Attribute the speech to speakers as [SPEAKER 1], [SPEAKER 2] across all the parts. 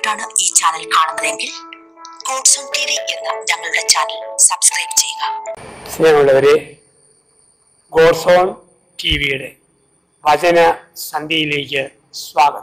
[SPEAKER 1] ആദ്യമായിട്ടാണ് ഈ ചാനൽ കാണുന്നതെങ്കിൽ ഗോഡ്സോൺ ടി വി എന്ന ഞങ്ങളുടെ ചാനൽ സബ്സ്ക്രൈബ് ചെയ്യുക
[SPEAKER 2] സ്നേഹമുള്ളവരെ ഗോഡ്സോൺ ടി വിയുടെ വചന സന്ധ്യയിലേക്ക് സ്വാഗതം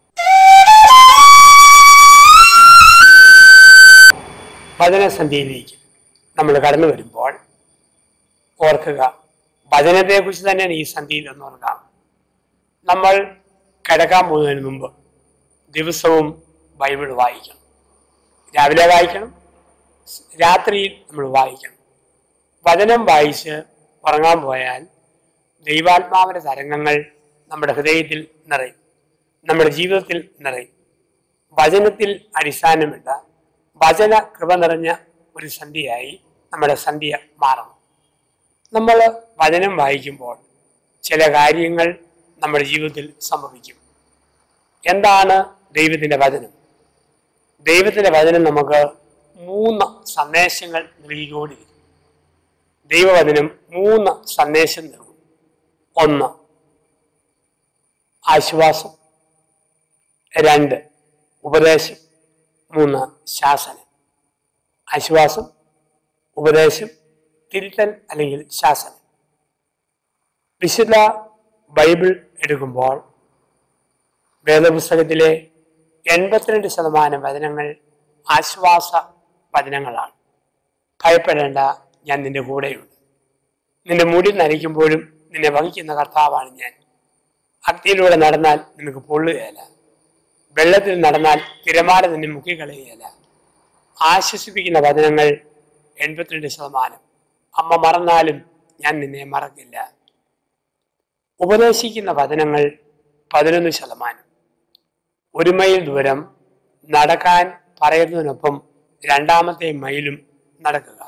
[SPEAKER 2] വചനസന്ധ്യയിലേക്ക് നമ്മൾ കടന്നു വരുമ്പോൾ ഓർക്കുക വചനത്തെക്കുറിച്ച് തന്നെയാണ് ഈ സന്ധ്യയിൽ ഒന്ന് ഓർക്കാം നമ്മൾ കിടക്കാൻ പോകുന്നതിന് മുമ്പ് ദിവസവും ബൈബിൾ വായിക്കണം രാവിലെ വായിക്കണം രാത്രിയിൽ നമ്മൾ വായിക്കണം വചനം വായിച്ച് ഉറങ്ങാൻ പോയാൽ ദൈവാത്മാവിന്റെ തരംഗങ്ങൾ നമ്മുടെ ഹൃദയത്തിൽ നിറയും നമ്മുടെ ജീവിതത്തിൽ നിറയും വചനത്തിൽ അടിസ്ഥാനമിട്ട വചന കൃപ നിറഞ്ഞ ഒരു സന്ധ്യയായി നമ്മുടെ സന്ധ്യ മാറണം നമ്മൾ വചനം വായിക്കുമ്പോൾ ചില കാര്യങ്ങൾ നമ്മുടെ ജീവിതത്തിൽ സംഭവിക്കും എന്താണ് ദൈവത്തിൻ്റെ വചനം ദൈവത്തിൻ്റെ വചനം നമുക്ക് മൂന്ന് സന്ദേശങ്ങൾ നൽകിക്കൊണ്ടിരിക്കും ദൈവവചനം മൂന്ന് സന്ദേശം നൽകും ഒന്ന് ആശ്വാസം രണ്ട് ഉപദേശം മൂന്ന് ശാസനം ആശ്വാസം ഉപദേശം തിരുത്തൽ അല്ലെങ്കിൽ ശാസനം വിശുദ്ധ ബൈബിൾ എടുക്കുമ്പോൾ വേദപുസ്തകത്തിലെ എൺപത്തിരണ്ട് ശതമാനം വചനങ്ങൾ ആശ്വാസ വചനങ്ങളാണ് ഭയപ്പെടേണ്ട ഞാൻ നിന്റെ കൂടെയുണ്ട് നിന്റെ മുടി നരയ്ക്കുമ്പോഴും നിന്നെ വഹിക്കുന്ന കർത്താവാണ് ഞാൻ അഗ്നിയിലൂടെ നടന്നാൽ നിനക്ക് പൊള്ളുകയില്ല വെള്ളത്തിൽ നടന്നാൽ തിരമാല നിന്നെ മുക്കിക്കളയുകയില്ല ആശ്വസിപ്പിക്കുന്ന വചനങ്ങൾ എൺപത്തിരണ്ട് ശതമാനം അമ്മ മറന്നാലും ഞാൻ നിന്നെ മറക്കില്ല ഉപദേശിക്കുന്ന വചനങ്ങൾ പതിനൊന്ന് ശതമാനം ഒരു മൈൽ ദൂരം നടക്കാൻ പറയുന്നതിനൊപ്പം രണ്ടാമത്തെ മൈലും നടക്കുക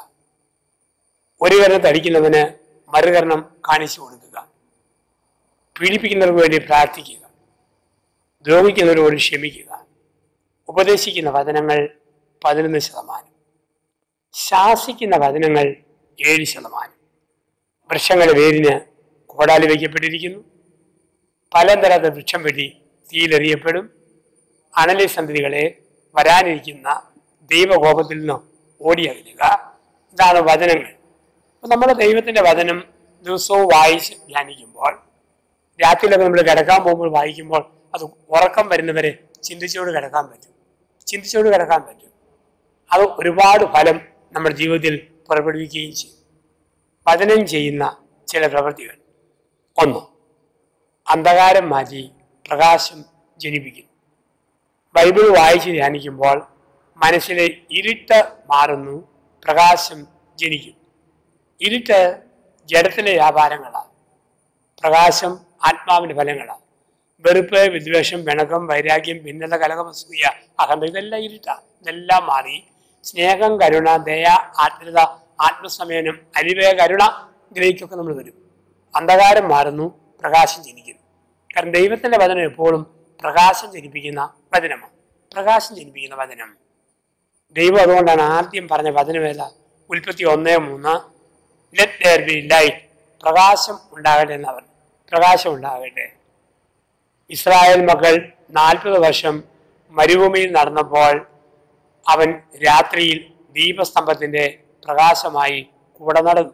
[SPEAKER 2] ഒരു കരണം തടിക്കുന്നവന് മറുകരണം കാണിച്ചു കൊടുക്കുക പീഡിപ്പിക്കുന്നവർക്ക് വേണ്ടി പ്രാർത്ഥിക്കുക ദ്രോഹിക്കുന്നവരോട് ക്ഷമിക്കുക ഉപദേശിക്കുന്ന വചനങ്ങൾ പതിനൊന്ന് ശതമാനം ശാസിക്കുന്ന വചനങ്ങൾ ഏഴ് ശതമാനം വൃക്ഷങ്ങളുടെ വേരിന് കോടാലി വയ്ക്കപ്പെട്ടിരിക്കുന്നു പലതരത്ത വൃക്ഷം വെട്ടി തീയിലെറിയപ്പെടും അണലി സന്തതികളെ വരാനിരിക്കുന്ന ദൈവകോപത്തിൽ നിന്ന് ഓടിയകലുക ഇതാണ് വചനങ്ങൾ അപ്പം നമ്മുടെ ദൈവത്തിൻ്റെ വചനം ദിവസവും വായിച്ച് ധ്യാനിക്കുമ്പോൾ രാത്രിയിലൊക്കെ നമ്മൾ കിടക്കാൻ പോകുമ്പോൾ വായിക്കുമ്പോൾ അത് ഉറക്കം വരുന്നവരെ ചിന്തിച്ചുകൊണ്ട് കിടക്കാൻ പറ്റും ചിന്തിച്ചുകൊണ്ട് കിടക്കാൻ പറ്റും അത് ഒരുപാട് ഫലം നമ്മുടെ ജീവിതത്തിൽ പുറപ്പെടുവിക്കുകയും ചെയ്യും വചനം ചെയ്യുന്ന ചില പ്രവൃത്തികൾ ഒന്ന് അന്ധകാരം മാറ്റി പ്രകാശം ജനിപ്പിക്കുന്നു ബൈബിൾ വായിച്ച് ധ്യാനിക്കുമ്പോൾ മനസ്സിലെ ഇരുട്ട് മാറുന്നു പ്രകാശം ജനിക്കും ഇരുട്ട് ജഡത്തിലെ വ്യാപാരങ്ങളാണ് പ്രകാശം ആത്മാവിന്റെ ഫലങ്ങളാണ് വെറുപ്പ് വിദ്വേഷം പിണക്കം വൈരാഗ്യം ഭിന്നത കലകമസൂയ അഹന്ത ഇതെല്ലാം ഇരുട്ടാണ് ഇതെല്ലാം മാറി സ്നേഹം കരുണ ദയ ആത്മീയത ആത്മസമയനം അലിവയ കരുണ ഇതിലേക്കൊക്കെ നമ്മൾ വരും അന്ധകാരം മാറുന്നു പ്രകാശം ജനിക്കുന്നു കാരണം ദൈവത്തിന്റെ വചനം എപ്പോഴും പ്രകാശം ജനിപ്പിക്കുന്ന വചനമാണ് പ്രകാശം ജനിപ്പിക്കുന്ന വചനം ദൈവം അതുകൊണ്ടാണ് ആദ്യം പറഞ്ഞ വചനമേല ഉൽപ്പത്തി ഒന്നേ മൂന്ന് ലെറ്റ് ദർ ബി ലൈറ്റ് പ്രകാശം ഉണ്ടാകട്ടെ എന്ന് പറഞ്ഞു പ്രകാശം ഉണ്ടാകട്ടെ ഇസ്രായേൽ മക്കൾ നാൽപ്പത് വർഷം മരുഭൂമിയിൽ നടന്നപ്പോൾ അവൻ രാത്രിയിൽ ദീപസ്തംഭത്തിന്റെ പ്രകാശമായി കൂടെ നടന്നു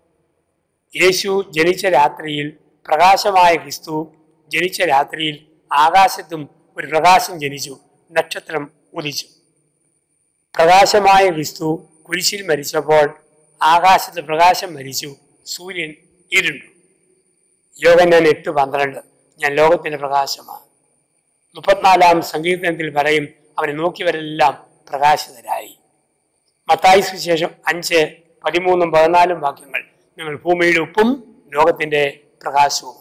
[SPEAKER 2] യേശു ജനിച്ച രാത്രിയിൽ പ്രകാശമായ ക്രിസ്തു ജനിച്ച രാത്രിയിൽ ആകാശത്തും ഒരു പ്രകാശം ജനിച്ചു നക്ഷത്രം ഉദിച്ചു പ്രകാശമായ ക്രിസ്തു കുരിശിൽ മരിച്ചപ്പോൾ ആകാശത്ത് പ്രകാശം മരിച്ചു സൂര്യൻ ഇരുണ്ടു യോഗനാൻ എട്ട് പന്ത്രണ്ട് ഞാൻ ലോകത്തിന്റെ പ്രകാശമാണ് മുപ്പത്തിനാലാം സങ്കീർത്തനത്തിൽ പറയും അവനെ നോക്കിയവരെല്ലാം പ്രകാശിതരായി മത്തായി സുവിശേഷം അഞ്ച് പതിമൂന്നും പതിനാലും വാക്യങ്ങൾ നിങ്ങൾ ഭൂമിയുടെ ഉപ്പും ലോകത്തിന്റെ പ്രകാശവും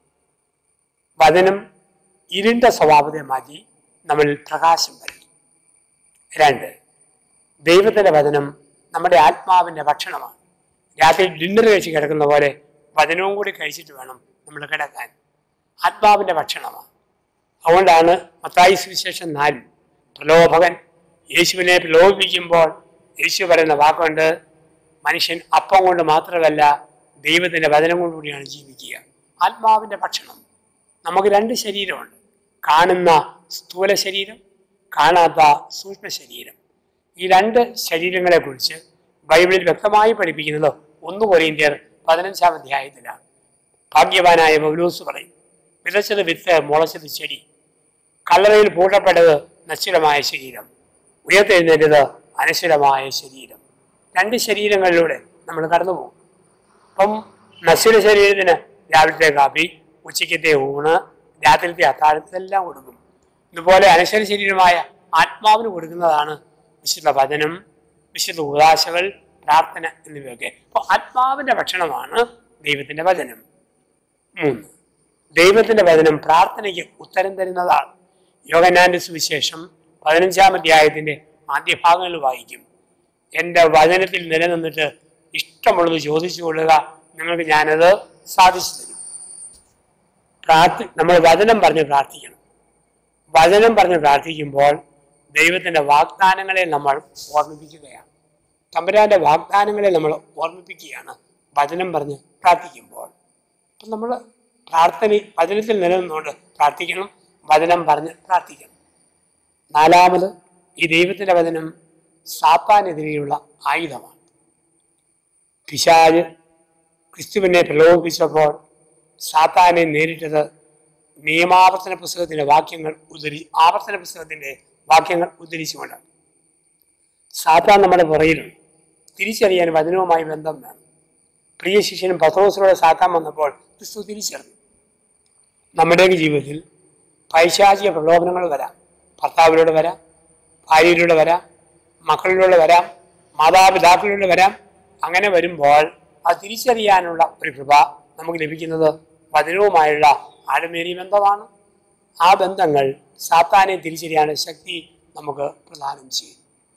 [SPEAKER 2] വചനം ഇരുണ്ട സ്വഭാവത്തെ മാറ്റി നമ്മളിൽ പ്രകാശം വരും രണ്ട് ദൈവത്തിന്റെ വചനം നമ്മുടെ ആത്മാവിന്റെ ഭക്ഷണമാണ് രാത്രി ഡിന്നർ കഴിച്ച് കിടക്കുന്ന പോലെ വചനവും കൂടി കഴിച്ചിട്ട് വേണം നമ്മൾ കിടക്കാൻ ആത്മാവിന്റെ ഭക്ഷണമാണ് അതുകൊണ്ടാണ് മത്തായി സുവിശേഷം നാലിൽ പ്രലോഭകൻ യേശുവിനെ പ്രലോഭിപ്പിക്കുമ്പോൾ യേശു പറയുന്ന വാക്കുണ്ട് മനുഷ്യൻ അപ്പം കൊണ്ട് മാത്രമല്ല ദൈവത്തിന്റെ വചനം കൊണ്ടുകൂടിയാണ് ജീവിക്കുക ആത്മാവിന്റെ ഭക്ഷണം നമുക്ക് രണ്ട് ശരീരമുണ്ട് കാണുന്ന സ്ഥൂല ശരീരം കാണാത്ത സൂക്ഷ്മ ശരീരം ഈ രണ്ട് ശരീരങ്ങളെ കുറിച്ച് ബൈബിളിൽ വ്യക്തമായി പഠിപ്പിക്കുന്നത് ഒന്ന് കൊറിയന്ത്യർ പതിനഞ്ചാം അധ്യായത്തിലാണ് ഭാഗ്യവാനായ പൗലൂസ് പറയും വിതച്ചത് വിത്ത് മുളച്ചത് ചെടി കല്ലറയിൽ പൂട്ടപ്പെട്ടത് നശ്വരമായ ശരീരം ഉയർത്തെഴുന്നേറ്റത് അനശ്വരമായ ശരീരം രണ്ട് ശരീരങ്ങളിലൂടെ നമ്മൾ കടന്നു പോകും അപ്പം നശ്വര ശരീരത്തിന് രാവിലത്തെ കാപ്പി ഉച്ചയ്ക്കത്തെ ഊണ് രാത്രിത്തെ അത്താഴത്തെല്ലാം കൊടുക്കും ഇതുപോലെ അനശ്വര ശരീരമായ ആത്മാവിന് കൊടുക്കുന്നതാണ് വിശുദ്ധ വചനം വിശുദ്ധ ഉദാശകൾ പ്രാർത്ഥന എന്നിവയൊക്കെ അപ്പോൾ ആത്മാവിന്റെ ഭക്ഷണമാണ് ദൈവത്തിന്റെ വചനം മൂന്ന് ദൈവത്തിന്റെ വചനം പ്രാർത്ഥനയ്ക്ക് ഉത്തരം തരുന്നതാണ് യോഗനാന്റെ സുവിശേഷം പതിനഞ്ചാം അധ്യായത്തിന്റെ ആദ്യ ഭാഗങ്ങളിൽ വായിക്കും എൻ്റെ വചനത്തിൽ നിലനിന്നിട്ട് ഇഷ്ടമുള്ളത് ചോദിച്ചു കൊള്ളുക നിങ്ങൾക്ക് ഞാനത് സാധിച്ചു തരും പ്രാർത്ഥി നമ്മൾ വചനം പറഞ്ഞ് പ്രാർത്ഥിക്കണം വചനം പറഞ്ഞ് പ്രാർത്ഥിക്കുമ്പോൾ ദൈവത്തിന്റെ വാഗ്ദാനങ്ങളെ നമ്മൾ ഓർമ്മിപ്പിക്കുകയാണ് തമ്പുരാന്റെ വാഗ്ദാനങ്ങളെ നമ്മൾ ഓർമ്മിപ്പിക്കുകയാണ് വചനം പറഞ്ഞ് പ്രാർത്ഥിക്കുമ്പോൾ അപ്പം നമ്മൾ പ്രാർത്ഥന വചനത്തിൽ നിലനിന്നുകൊണ്ട് പ്രാർത്ഥിക്കണം വചനം പറഞ്ഞ് പ്രാർത്ഥിക്കണം നാലാമത് ഈ ദൈവത്തിന്റെ വചനം സാത്താനെതിരെയുള്ള ആയുധമാണ് പിശാജ് ക്രിസ്തുവിനെ പ്രലോഭിപ്പിച്ചപ്പോൾ സാത്താനെ നേരിട്ടത് നിയമാവർത്തന പുസ്തകത്തിന്റെ വാക്യങ്ങൾ ഉദ്ധരി ആവർത്തന പുസ്തകത്തിന്റെ വാക്യങ്ങൾ ഉദ്ധരിച്ചുകൊണ്ടാണ് സാത്താൻ നമ്മുടെ പുറയിലുണ്ട് തിരിച്ചറിയാൻ വചനവുമായി ബന്ധം വേണം പ്രിയ ശിഷ്യനും പത്രോസിലൂടെ സാത്താൻ വന്നപ്പോൾ ക്രിസ്തു തിരിച്ചറിഞ്ഞു നമ്മുടെയൊക്കെ ജീവിതത്തിൽ പൈശാചിക പ്രലോഭനങ്ങൾ വരാം ഭർത്താവിലൂടെ വരാം ഭാര്യയിലൂടെ വരാം മക്കളിലൂടെ വരാം മാതാപിതാക്കളിലൂടെ വരാം അങ്ങനെ വരുമ്പോൾ അത് തിരിച്ചറിയാനുള്ള ഒരു കൃപ നമുക്ക് ലഭിക്കുന്നത് വചനവുമായുള്ള ആഴമേറിയ ബന്ധമാണ് ആ ബന്ധങ്ങൾ സാത്താനെ തിരിച്ചറിയാനുള്ള ശക്തി നമുക്ക് പ്രദാനം ചെയ്യും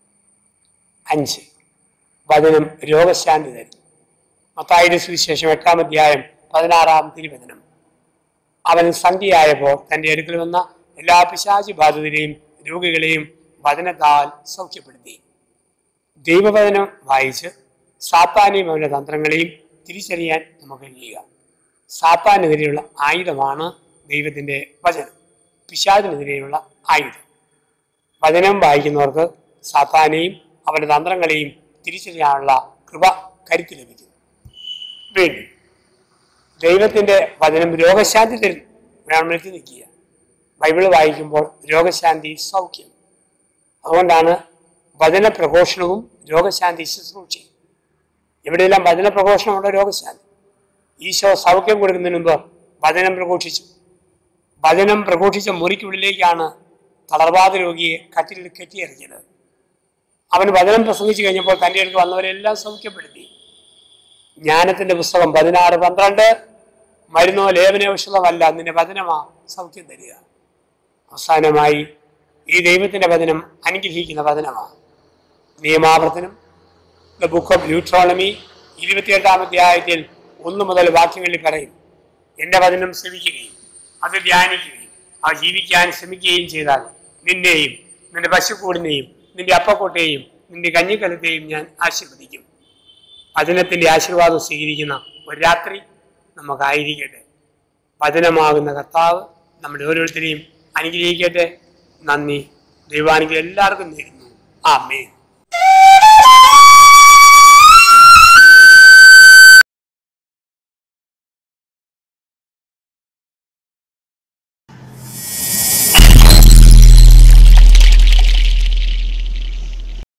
[SPEAKER 2] അഞ്ച് വചനം രോഗശാന്തി തരും മത്തായിയുടെ സുവിശേഷം എട്ടാം അധ്യായം പതിനാറാം തിരുവചനം അവൻ സന്ധ്യയായപ്പോൾ തന്റെ അടുക്കൽ വന്ന എല്ലാ പിശാചി ബാധിതരെയും രോഗികളെയും വചനത്താൽ സൗഖ്യപ്പെടുത്തി ദൈവവചനം വായിച്ച് സാത്താനെയും അവന്റെ തന്ത്രങ്ങളെയും തിരിച്ചറിയാൻ നമുക്ക് കഴിയുക സാത്താനെതിരെയുള്ള ആയുധമാണ് ദൈവത്തിന്റെ വചനം പിശാചിനെതിരെയുള്ള ആയുധം വചനം വായിക്കുന്നവർക്ക് സാത്താനെയും അവന്റെ തന്ത്രങ്ങളെയും തിരിച്ചറിയാനുള്ള കൃപ കരുത്ത് ലഭിക്കും വീണ്ടും ദൈവത്തിന്റെ വചനം രോഗശാന്തി തരും നമ്മൾ എത്തി നിൽക്കുക ബൈബിൾ വായിക്കുമ്പോൾ രോഗശാന്തി സൗഖ്യം അതുകൊണ്ടാണ് വചന പ്രഘോഷണവും രോഗശാന്തി ശുശ്രൂഷയും എവിടെയെല്ലാം വചന പ്രഘോഷണമുണ്ടോ രോഗശാന്തി ഈശോ സൗഖ്യം കൊടുക്കുന്നതിന് മുമ്പ് വചനം പ്രഘോഷിച്ചു വചനം പ്രഘോഷിച്ച മുറിക്കുള്ളിലേക്കാണ് തളർവാദ രോഗിയെ കട്ടിലിൽ കെട്ടിയിറക്കിയത് അവന് വചനം പ്രസംഗിച്ചു കഴിഞ്ഞപ്പോൾ തൻ്റെ അടുത്ത് വന്നവരെല്ലാം സൗഖ്യപ്പെടുത്തി ജ്ഞാനത്തിന്റെ പുസ്തകം പതിനാറ് പന്ത്രണ്ട് മരുന്നോ ലേപന ഔഷധമല്ല നിന്റെ വചനമാ സൗഖ്യം തരിക അവസാനമായി ഈ ദൈവത്തിന്റെ വചനം അനുഗ്രഹിക്കുന്ന വചനമാണ് നിയമാവർത്തനം ദ ബുക്ക് ഓഫ് ന്യൂട്രോണമി ഇരുപത്തിയെട്ടാം അധ്യായത്തിൽ ഒന്ന് മുതൽ വാക്യങ്ങളിൽ പറയും എന്റെ വചനം ശ്രമിക്കുകയും അത് ധ്യാനിക്കുകയും അത് ജീവിക്കാൻ ശ്രമിക്കുകയും ചെയ്താൽ നിന്നെയും നിന്റെ പശുക്കൂടിനെയും നിന്റെ അപ്പക്കോട്ടയെയും നിന്റെ കഞ്ഞിക്കലത്തെയും ഞാൻ ആശീർവദിക്കും വചനത്തിന്റെ ആശീർവാദം സ്വീകരിക്കുന്ന ഒരു രാത്രി നമുക്കായിരിക്കട്ടെ വചനമാകുന്ന കർത്താവ് നമ്മുടെ ഓരോരുത്തരെയും അനുഗ്രഹിക്കട്ടെ നന്ദി ദൈവാനുഗ്രഹം എല്ലാവർക്കും നേരുന്നു ആമേൻ